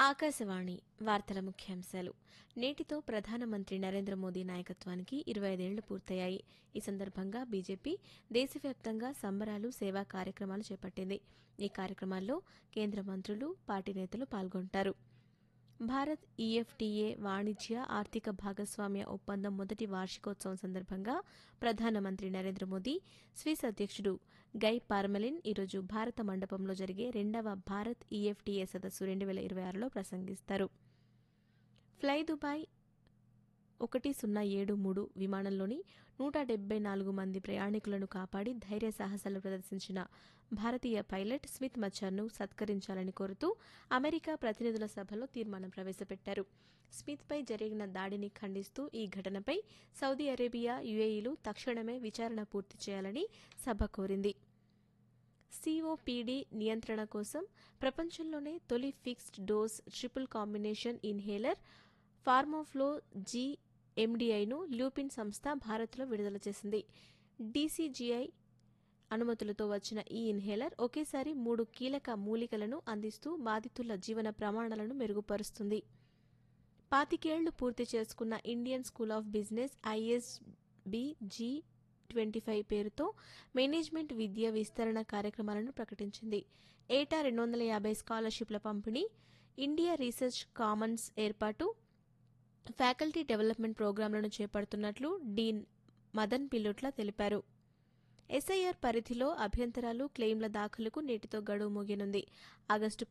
ఆకాశవాణి వార్తల ముఖ్యాంశాలు నేటితో ప్రధానమంత్రి నరేంద్ర మోదీ నాయకత్వానికి ఇరవై ఐదేళ్లు పూర్తయ్యాయి ఈ సందర్భంగా బీజేపీ దేశవ్యాప్తంగా సంబరాలు సేవా కార్యక్రమాలు చేపట్టింది ఈ కార్యక్రమాల్లో కేంద్ర మంత్రులు పార్టీ నేతలు పాల్గొంటారు భారత్ ఈఎఫ్టీఏ వాణిజ్య ఆర్థిక భాగస్వామ్య ఒప్పందం మొదటి వార్షికోత్సవం సందర్భంగా ప్రధానమంత్రి నరేంద్ర మోదీ స్విస్ అధ్యక్షుడు గై పార్మెలిన్ ఈరోజు భారత మండపంలో జరిగే రెండవ భారత్ ఈఎఫ్టీఏ సదస్సు రెండు వేల ఇరవై ఆరులో ప్రసంగిస్తారు ఫ్లై దుబాయ్ ఒకటి సున్నా ఏడు మూడు విమానంలోని నూట డెబ్బై నాలుగు మంది ప్రయాణికులను కాపాడి ధైర్య సాహసాలు ప్రదర్శించిన భారతీయ పైలట్ స్మిత్ మచ్చర్ను సత్కరించాలని కోరుతూ అమెరికా ప్రతినిధుల సభలో తీర్మానం ప్రవేశపెట్టారు స్మిత్పై జరిగిన దాడిని ఖండిస్తూ ఈ ఘటనపై సౌదీ అరేబియా యుఏఈలు తక్షణమే విచారణ పూర్తి చేయాలని సభ కోరింది సిఓపిడి నియంత్రణ కోసం ప్రపంచంలోనే తొలి fixed dose triple combination inhaler Formoflo G ఎండిఐను ల్యూపిన్ సంస్థ భారత్లో విడుదల చేసింది డీసీజీఐ అనుమతులతో వచ్చిన ఈ ఇన్హేలర్ ఒకేసారి మూడు కీలక మూలికలను అందిస్తూ బాధితుల జీవన ప్రమాణాలను మెరుగుపరుస్తుంది పాతికేళ్లు పూర్తి చేసుకున్న Indian school of business ISB G twenty five పేరుతో మేనేజ్మెంట్ విద్య విస్తరణ కార్యక్రమాలను ప్రకటించింది ఏటా రెండు వందల యాభై స్కాలర్షిప్ల పంపిణీ ఇండియా రీసెర్చ్ కామన్స్ ఏర్పాటు ఫ్యాకల్టీ డెవలప్మెంట్ ప్రోగ్రాంలను చేపడుతున్నట్లు డీన్ మదన్ పిల్లుట్ల తెలిపారు ఎస్ఐఆర్ పరిధిలో అభ్యంతరాలు క్లెయిమ్ల దాఖలుకు నేటితో గడువు ముగినుంది ఆగస్టు